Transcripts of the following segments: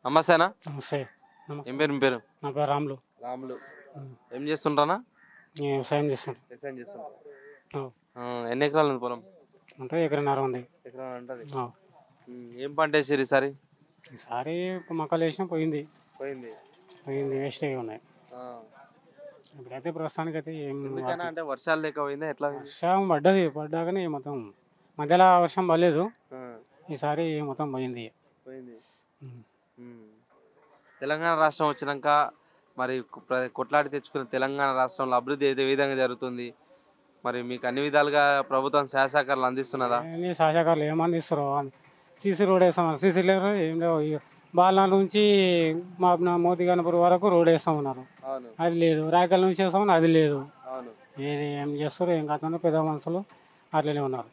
నమస్తేనా నమస్తే నమస్తే ఏం పేరు మీ పేరు నా పేరు రాములు రాములు ఉమ్. ఏం చేస్తుంటానా నేను వ్యవసాయం చేస్తుంటా వ్యవసాయం చేస్తుంటా ఆ. ఎన్ని ఎకరాలు ఉంది పొలం అంటే ఎకరన్నర ఉంది ఎకరా ఉంటుంది ఆ. ఏం పంట వేసారు ఈసారి ఈసారి మొక్కలు వేసినా పోయింది పోయింది పోయింది వేస్ట్ అయి ఉన్నాయి ఇప్పుడైతే ప్రస్తుతానికి అయితే ఏం ఎందుకన్నా అంటే వర్షాలు లేక పోయిందా ఎట్లా వర్షం పడ్డది పడ్డాకనే మొత్తం మధ్యలో వర్షం పడలేదు ఆ, ఈసారి మొత్తం పోయింది పోయింది ఉమ్. ఉమ్. తెలంగాణ రాష్ట్రం వచ్చినాక మరి కు- ప్ర- కొట్లాడి తెచ్చుకున్న తెలంగాణ రాష్ట్రంలో అభివృద్ధి ఏ విధంగా జరుగుతుంది మరి మీకు అన్ని విధాలుగా ప్రభుత్వం సహాయ సహకారాలు అందిస్తున్నదా అన్ని శాఖాకారులు ఏమని ఇస్తారు సీసీ రోడ్ వేస్తాం సీసీ లేరు ఏం లేవు ఇక బాల నుంచి మా నా మోదీ గణపూర్ వరకు రోడ్ వేస్తామన్నారు అవును అది లేదు రాయకల్ నుంచి వేస్తామని అది లేదు అవును ఏది ఏం చేస్తారు ఏం కాకుండా పెద్ద మనుషులు అట్లనే ఉన్నారు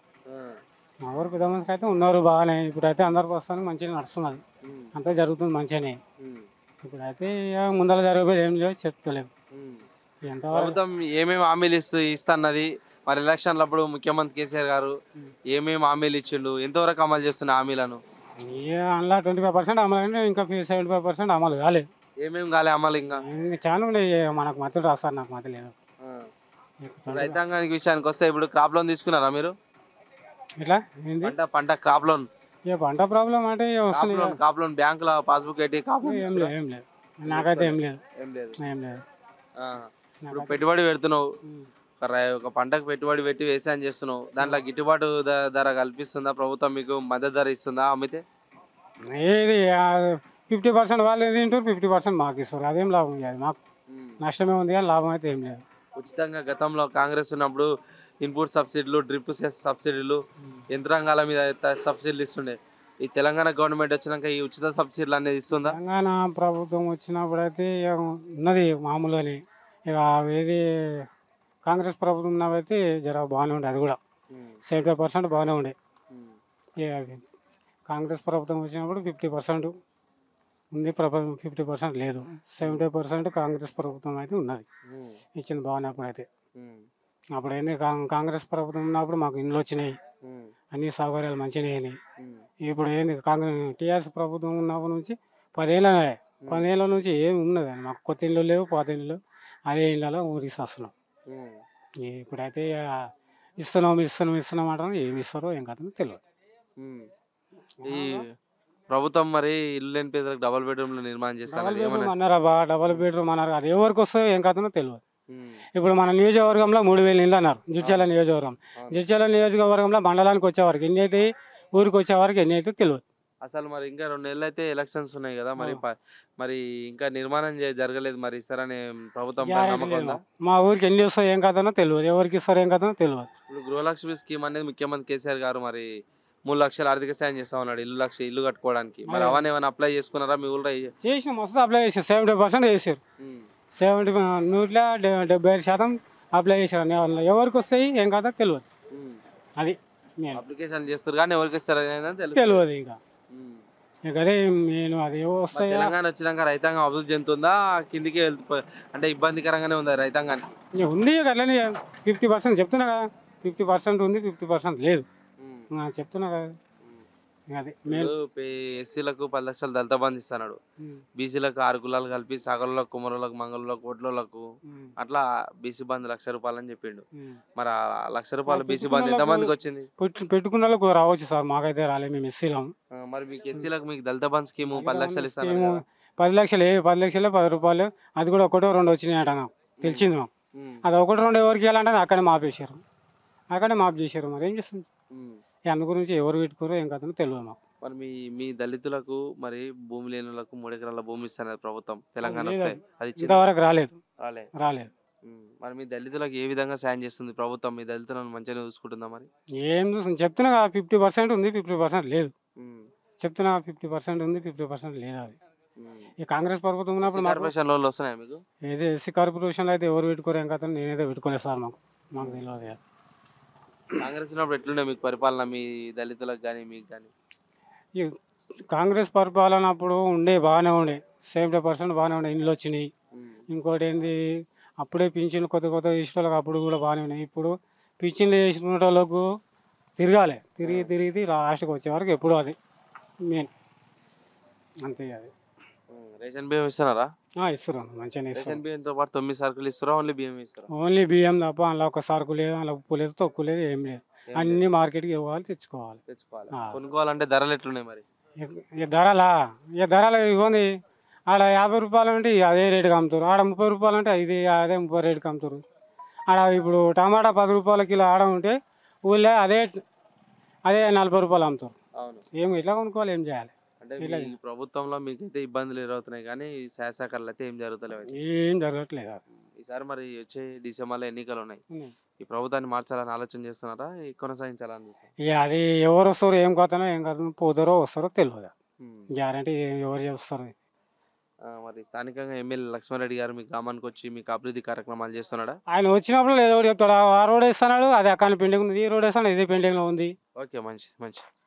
మా ఊరు పెద్ద మనుషులు అయితే ఉన్నారు బాగానే ఇప్పుడైతే అందరికి వస్తానికి మంచిగా నడుస్తున్నది అంతా జరుగుతుంది మంచిగానే ఇప్పుడైతే ఇక ముందర జరగబోయేది ఏం లేవు చెప్తలేము ఎంతవరకు ప్రభుత్వం ఏమేమి హామీలు ఇస్తూ ఇస్తున్నది మరి ఎలక్షన్లు అప్పుడు ముఖ్యమంత్రి కేసీఆర్ గారు ఏమేమి హామీలు ఇచ్చిండు ఎంతవరకు అమలు చేస్తున్న హామీలను ఇక అందులో ట్వంటీ ఫైవ్ పర్సెంట్ అమలు అంటే ఇంకా సెవెంటీ ఫైవ్ పర్సెంట్ అమలు కాలేదు ఏమేమి కాలే అమలు ఇంకా ఇంకా చాలా ఉన్నాయి ఇక మనకు మద్దతు రాస్తారు నాకు మద్దతు లేదు ఇప్పుడు రైతాంగానికి విషయానికి వస్తే ఇప్పుడు క్రాప్ లోన్ తీసుకున్నారా మీరు ఇట్లా ఏంది పంట పంట క్రాప్ లోన్ ఇక పంట ప్రాబ్లం అంటే ఇక క్రాప్ వస్తుంది లోన్ క్రాప్ లోన్ బ్యాంక్ లో పాస్బుక్ పెట్టి క్రాప్ లోన్ ఏం లేదు ఏం లేదు నాకైతే ఏం లేదు ఏం లేదు ఏం లేదు ఆ. ఇప్పుడు పెట్టుబడి పెడుతున్నావు ఒక రై- ఒక పంటకు పెట్టుబడి పెట్టి వ్యవసాయం చేస్తున్నావు దాంట్లో గిట్టుబాటు ధ- ధర కల్పిస్తుందా ప్రభుత్వం మీకు మద్దతు ధర ఇస్తుందా అమ్మితే ఏది ఫిఫ్టీ పర్సెంట్ వాళ్ళు తింటారు ఫిఫ్టీ పర్సెంట్ మాకు ఇస్తారు అదేం లాభం ఇక అది మాకు నష్టమే ఉంది కానీ లాభం అయితే ఏం లేదు ఉచితంగా గతంలో కాంగ్రెస్ ఉన్నప్పుడు ఇన్పుట్ సబ్సిడీలు డ్రిప్ సబ్సిడీలు యంత్రాంగాల మీద త- సబ్సిడీలు ఇస్తుండే ఈ తెలంగాణ గవర్నమెంట్ వచ్చినాక ఈ ఉచిత సబ్సిడీలు అనేది ఇస్తుందా తెలంగాణ ప్రభుత్వం వచ్చినప్పుడు అయితే ఇక ఉన్నది మామూలుగానే ఇక ఏది కాంగ్రెస్ ప్రభుత్వం ఉన్నవైతే జర బాగానే ఉండే అది కూడా సెవెంటీ పర్సెంట్ బాగానే ఉండే ఇక కాంగ్రెస్ ప్రభుత్వం వచ్చినప్పుడు ఫిఫ్టీ పర్సెంట్ ఉంది ప్రభుత్వం ఫిఫ్టీ పర్సెంట్ లేదు సెవెంటీ పర్సెంట్ కాంగ్రెస్ ప్రభుత్వం అయితే ఉన్నది ఇచ్చింది బాగానే అప్పుడు అయితే అప్పుడు ఏంది కాం- కాంగ్రెస్ ప్రభుత్వం ఉన్నప్పుడు మాకు ఇండ్లు వచ్చినాయి అన్ని సౌకర్యాలు మంచిగా అయినాయి ఇప్పుడు ఏంది కాంగ్రెస్ టీఆర్ఎస్ ప్రభుత్వం ఉన్నప్పటి నుంచి పదేళ్ళ పదేళ్ళ నుంచి ఏం ఉన్నది మాకు కొత్త ఇల్లు లేవు పాత ఇల్లు లేవు. అదే ఇళ్ళలో ఊరికి వస్తున్నాం ఇప్పుడైతే ఇక ఇస్తున్నాం ఇస్తున్నాం ఇస్తున్నాం అంటారు ఏమి ఇస్తారో ఏం కథ తెలియదు ఈ ప్రభుత్వం మరి ఇల్లు లేని పేదలకు డబల్ బెడ్రూమ్లు నిర్మాణం డబల్ చేస్తాను బెడ్రూమ్ అన్నారా బా డబల్ బెడ్రూమ్ అన్నారు అది ఎవరికి వస్తుందో ఏం కథనో తెలియదు ఇప్పుడు మన నియోజకవర్గంలో మూడు వేలు ఇల్లు అన్నారు జిడ్చాల నియోజకవర్గం జిడ్చాల నియోజకవర్గంలో మండలానికి వచ్చేవారికి ఎన్ని అయితే ఊరికి వచ్చేవారికి ఎన్ని అయితే తెలియదు అసలు మరి ఇంకా రెండు నెలలు అయితే ఎలక్షన్స్ ఉన్నాయి కదా మరి ప- మరి ఇంకా నిర్మాణం చే- జరగలేదు మరి ఇస్తారని ప్రభుత్వం పైన గ్యారెంటీ నమ్మకం లేదు ఉందా మా ఊరికి ఎన్ని వస్తాయో ఏం కథనో తెలియదు ఎవరికి ఇస్తారో ఏం కథనో తెలియదు ఇప్పుడు గృహలక్ష్మి స్కీమ్ అనేది ముఖ్యమంత్రి కేసీఆర్ గారు మరి మూడు లక్షలు ఆర్థిక సాయం చేస్తా ఉన్నాడు ఇల్లు లక్ష ఇల్లు కట్టుకోవడానికి మరి అదే. అవన్నీ ఏమైనా అప్లై చేసుకున్నారా మీ ఊళ్ళో చేసిన మస్తు అప్లై చేశారు సెవెంటీ పర్సెంట్ చేశారు సెవెంటీ నూట్ల డె- డెబ్బై ఐదు శాతం అప్లై చేశారు అందులో ఎవరికి వస్తాయి ఏం కథ తెలియదు అది నేను అప్లికేషన్ చేస్తారు కానీ ఎవరికి ఇస్తారు అనేది తెలుసు తెలియదు ఇంకా ఉమ్. ఇక అదే నేను అది ఏవో మరి వస్తాయా తెలంగాణ వచ్చినాక రైతాంగం అభివృద్ధి చెందుతుందా కిందికి వెళ్తు అంటే ఇబ్బందికరంగానే ఉందా రైతాంగానికి ఇక ఉంది ఇక అట్లనే ఫిఫ్టీ పర్సెంట్ చెప్తున్నా కదా ఫిఫ్టీ పర్సెంట్ ఉంది ఫిఫ్టీ పర్సెంట్ లేదు ఉమ్. ఆ, చెప్తున్నా కదా ఉమ్. ఇక అది నేను ఇప్పుడు పే- ఎస్సీలకు పది లక్షలు దళిత బంధు ఇస్తున్నాడు బీసీలకు ఆరు కులాలు కలిపి సగరులకు కుమరులకు మంగళులకు కోట్లకు అట్లా బీసీ బంధు లక్ష రూపాయలు అని చెప్పిండు మరి ఆ లక్ష రూపాయలు బీసీ బంధు ఎంత మందికి వచ్చింది పెట్టు పెట్టుకున్న వాళ్ళకు రావచ్చు సార్ మాకైతే రాలేదు మేము ఎస్సీలం ఆ, మరి మీకు ఎస్సీలకు మీకు దళిత బంధు స్కీమ్ పది లక్షలు ఇస్తాను ఏమో పది లక్షలు ఏ పది లక్షలు పది రూపాయలు అది కూడా ఒకటో రెండు వచ్చినాయి అంట నాకు తెలిసింది మాకు అది ఒకటి రెండు ఎవరికి ఇవ్వాలంటే అక్కడే మాపేశారు అక్కడే మాపు చేశారు మరి ఏం చేస్తుంది ఇక అందు గురించి ఎవరు పెట్టుకోరు ఏం కథనో తెలియదు మాకు మరి మీ మీ దళితులకు మరి భూమి లేని వాళ్ళకు మూడు ఎకరాల భూమి ఇస్తాను ప్రభుత్వం తెలంగాణ లేదు. వస్తే అది ఇచ్చిందా? ఇంతవరకు రాలేదు రాలే రాలేదు ఉమ్. మరి మీ దళితులకు ఏ విధంగా సాయం చేస్తుంది ప్రభుత్వం మీ దళితులను మంచిగా చూసుకుంటుందా మరి ఏం చూస్తుంది చెప్తున్నా ఫిఫ్టీ పర్సెంట్ ఉంది ఫిఫ్టీ పర్సెంట్ లేదు ఉమ్. చెప్తున్నా ఫిఫ్టీ పర్సెంట్ ఉంది ఫిఫ్టీ పర్సెంట్ లేదు అది ఉమ్. ఈ కాంగ్రెస్ ప్రభుత్వం ఉన్నప్పుడు మాకు కార్పొరేషన్ లోన్లు వస్తున్నాయి మీకు ఏదో ఎస్సీ కార్పొరేషన్లో అయితే ఎవరు పెట్టుకోరు ఏం కథ నేనైతే పెట్టుకోలేదు సార్ మాకు మాకు తెలియదు ఇక. కాంగ్రెస్ ఉన్నప్పుడు ఎట్లుండే మీకు పరిపాలన మీ దళితులకు కానీ మీకు కానీ ఈ కాంగ్రెస్ పరిపాలన అప్పుడు ఉండే బాగానే ఉండే సెవెంటీ పర్సెంట్ బాగానే ఉండే ఇండ్లు వచ్చినాయి ఇంకోటి ఏంది అప్పుడే పింఛన్లు కొత్త కొత్త చేసిన వాళ్ళకి అప్పుడు కూడా బాగానే ఉన్నాయి ఇప్పుడు పింఛన్లు చేసిన వాళ్ళకు తిరగాలి తిరిగి తిరిగి లాస్ట్కి వచ్చే వరకు ఎప్పుడు అది మెయిన్ అంతే అది ఉమ్, రేషన్ బియ్యం ఇస్తున్నారా ఇస్తారు మంచిగానే రేషన్ ఇస్తారు బియ్యంతో పాటు తొమ్మిది సరుకులు ఇస్తారా ఓన్లీ బియ్యం ఇస్తారా ఓన్లీ బియ్యం తప్ప అందులో ఒక సరుకు లేదు అందులో ఉప్పు లేదు తొక్కు లేదు ఏం లేదు ఏం అన్ని మార్కెట్కి ఇవ్వాలి తెచ్చుకోవాలి తెచ్చుకోవాలి ఆ. కొనుక్కోవాలంటే ధరలు ఎట్లున్నాయి మరి ఇక- ఇక ధరలా ఇక ధరలు ఇవ్వండి ఆడ యాభై రూపాయలు అంటే ఇక అదే రేటుకి అమ్ముతారు ఆడ ముప్పై రూపాయలు అంటే ఇది అదే ముప్పై రేటుకి అమ్ముతారు ఆడ ఇప్పుడు టమాటా పది రూపాయల కిలో ఆడ ఉంటే ఊళ్ళో అదే అదే నలభై రూపాయలు అమ్ముతారు అవును ఏం ఎట్లా కొనుక్కోవాలి ఏం చేయాలి అంటే ఇలా మీ ప్రభుత్వంలో మీకు అయితే ఇబ్బందులు ఎదురవుతున్నాయి కానీ ఈ శాసకాలు అయితే ఏం జరుగుతలేవు అయితే. ఏం జరగట్లేదు ఈసారి మరి వచ్చే డిసెంబర్లో ఎన్నికలు ఉన్నాయి ఉన్నాయి. ఈ ప్రభుత్వాన్ని మార్చాలని ఆలోచన చేస్తున్నారా ఈ కొనసాగించాలని చూస్తారు ఇక అది ఎవరు వస్తారో ఏం కొత్తనో ఏం కాదు పోతారో వస్తారో తెలియదు గ్యారంటీ ఎవరు చేస్తారు మరి స్థానికంగా ఎమ్మెల్యే లక్ష్మారెడ్డి గారు మీ గ్రామానికి వచ్చి మీకు అభివృద్ధి కార్యక్రమాలు చేస్తున్నాడా ఆయన వచ్చినప్పుడు ఏదో ఒకటి చెప్తాడు ఆ రోడ్ వేస్తున్నాడు అది అక్కడ పెండింగ్ ఉంది ఈ రోడ్ వేస్తాడు ఇదే పెండింగ్లో ఉంది ఓకే మంచి మంచి